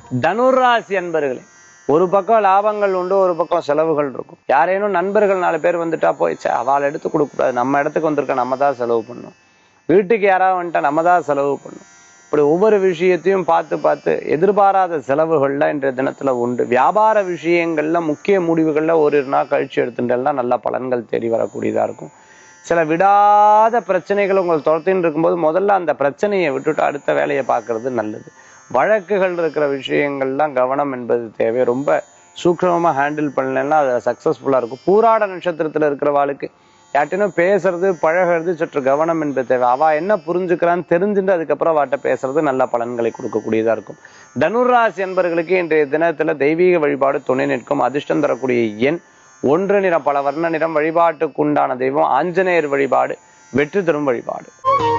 தனுராசி அன்பர்களே ஒரு பக்கம் லாபங்கள் உண்டு ஒரு பக்கம் செலவுகள் இருக்கும் யாரேனும் நண்பர்கள் நாலு பேர் வந்துட்டா போயிடுச்சு அவள் எடுத்து கொடுக்கக்கூடாது நம்ம இடத்துக்கு வந்திருக்க நம்ம தான் செலவு பண்ணணும் வீட்டுக்கு யாராவது வந்துட்டா நம்ம தான் செலவு பண்ணணும் இப்படி ஒவ்வொரு விஷயத்தையும் பார்த்து பார்த்து எதிர்பாராத செலவுகள்ல இன்றைய தினத்துல உண்டு வியாபார விஷயங்கள்ல முக்கிய முடிவுகள்ல ஒரு நாள் கழிச்சு எடுத்துட்டேன்னா நல்ல பலன்கள் தேடி வரக்கூடியதா இருக்கும் சில விடாத பிரச்சனைகள் உங்களை துரத்தின்னு இருக்கும்போது முதல்ல அந்த பிரச்சனையை விட்டுட்டு அடுத்த வேலையை பார்க்கறது நல்லது வழக்குகள் இருக்கிற விஷயங்கள்லாம் கவனம் என்பது தேவை ரொம்ப சூக்ஷ்மமா ஹேண்டில் பண்ணலன்னா அது சக்சஸ்ஃபுல்லா இருக்கும் பூராட நட்சத்திரத்துல இருக்கிறவாளுக்கு யார்ட்டினும் பேசுறது பழகிறது சற்று கவனம் என்பது தேவை அவ என்ன புரிஞ்சுக்கிறான்னு தெரிஞ்சுட்டு அதுக்கப்புறம் வாட்ட பேசுறது நல்ல பலன்களை கொடுக்கக்கூடியதா இருக்கும் தனுராசி என்பவர்களுக்கு இன்றைய தினத்துல தெய்வீக வழிபாடு துணை நிற்கும் அதிர்ஷ்டம் தரக்கூடிய எண் ஒன்று நிறம் பல வர்ண நிறம் வழிபாட்டுக்குண்டான தெய்வம் ஆஞ்சநேயர் வழிபாடு வெற்றி தரும் வழிபாடு